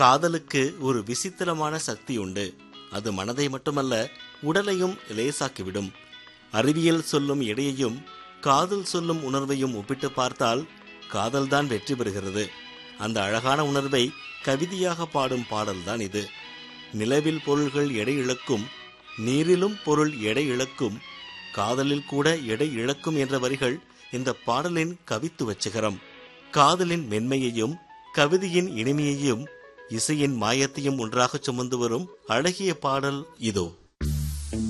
காதலுக்கு ஒரு விசித்திரமான சக்தி உண்டு அது மனதை மட்டுமல்ல உடலையும் லேசாக்கிவிடும் அறிவியல் சொல்லும் எடையையும் காதல் சொல்லும் உணர்வையும் ஒப்பிட்டு பார்த்தால் காதல்தான் வெற்றி பெறுகிறது அந்த அழகான உணர்வை கவிதையாக பாடும் பாடல்தான் இது நிலவில் பொருள்கள் எடை இழக்கும் நீரிலும் பொருள் எடை இழக்கும் காதலில் கூட எடை இழக்கும் என்ற வரிகள் இந்த பாடலின் கவித்துவ சிகரம் காதலின் மென்மையையும் கவிதையின் இனிமையையும் இசையின் மாயத்தையும் ஒன்றாக சுமந்து வரும் அழகிய பாடல் இதோ